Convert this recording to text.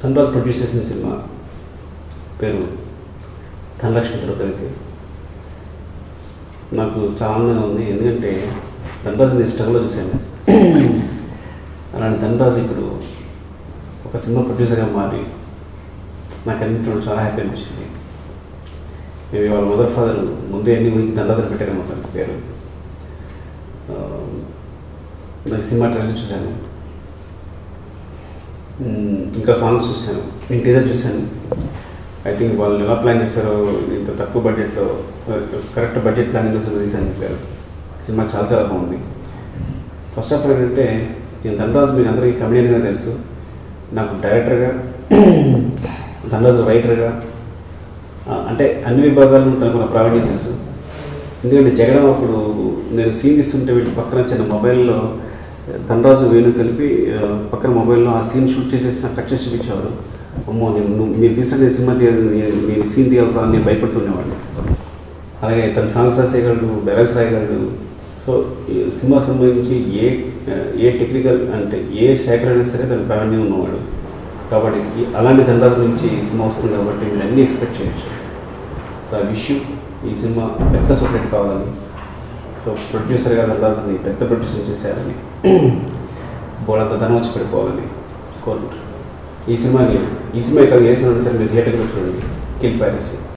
Dhanraj produce చేసిన cinema పేరు ధనలక్ష్మి తిరుపతి నాకు చాలా ఆనందంగా ఉంది ఎందుకంటే ధనరాజు నేను స్ట్రగుల్లో చూశాను అలాంటి ధనరాజు ఇప్పుడు ఒక సినిమా ప్రొడ్యూసర్గా మారి నాకు అన్నింటిలో చాలా హ్యాపీ అనిపించింది మేము వాళ్ళ మదర్ ఫాదర్ ముందే అన్ని గురించి ధనరాజు పెట్టారు మొత్తం పేరు ఆ, నాకు సినిమా ట్రైలర్ చూశాను మ్మ్, ఇంకా సాంగ్స్ చూశాను నేను టీజర్ చూశాను ఐ థింక్ వాళ్ళు ఎలా ప్లాన్ చేస్తారో ఇంత తక్కువ బడ్జెట్లో కరెక్ట్ బడ్జెట్ ప్లానింగ్ కోసం తీసాను చెప్పారు సినిమా చాలా చాలా బాగుంది ఫస్ట్ ఆఫ్ ఆల్ ఏంటంటే నేను ధనరాజు మీకు అందరికీ కమెడియన్గా తెలుసు నాకు డైరెక్టర్గా ధనరాజు రైటర్గా ఆ, అంటే అన్ని విభాగాల్లో తనకున్న ప్రావీణ్యం తెలుసు ఎందుకంటే జగడం అప్పుడు నేను సీన్ ఇస్తుంటే వీటి పక్కన చిన్న మొబైల్లో ధనరాజు వేణు కలిపి ఆ, పక్కన మొబైల్లో ఆ సీన్ షూట్ చేసేసి నాకు కట్ చేసి చూపించేవారు అమ్మో నేను నువ్వు మీరు తీసిన సినిమా తీయాలి నేను- నేను సీన్ తీయాలి అని నేను భయపడుతుండేవాడిని అలాగే తన సాంగ్స్ రాసేయగలడు డైలాగ్స్ రాయగలడు సో ఈ సినిమా సంబంధించి ఏ ఏ టెక్నికల్ అంటే ఏ శాఖ అయినా సరే తన ప్రావీణ్యం ఉన్నవాడు కాబట్టి ఈ- అలాంటి ధనరాజు నుంచి ఈ సినిమా వస్తుంది కాబట్టి మీరు అన్నీ ఎక్స్పెక్ట్ చేయొచ్చు సో ఐ విష్ ఈ సినిమా పెద్ద సూపర్ కావాలని సో ప్రొడ్యూసర్గా ధనరాజుని పెద్ద ప్రొడ్యూసర్ చేశారని బోడంత ధనం వచ్చి పడిపోవాలని కోరుకుంటున్నాను ఈ సినిమాని ఈ సినిమా ఇక్కడ చేసిన సరే మీరు థియేటర్లో చూడండి కిల్ ప్యారిస్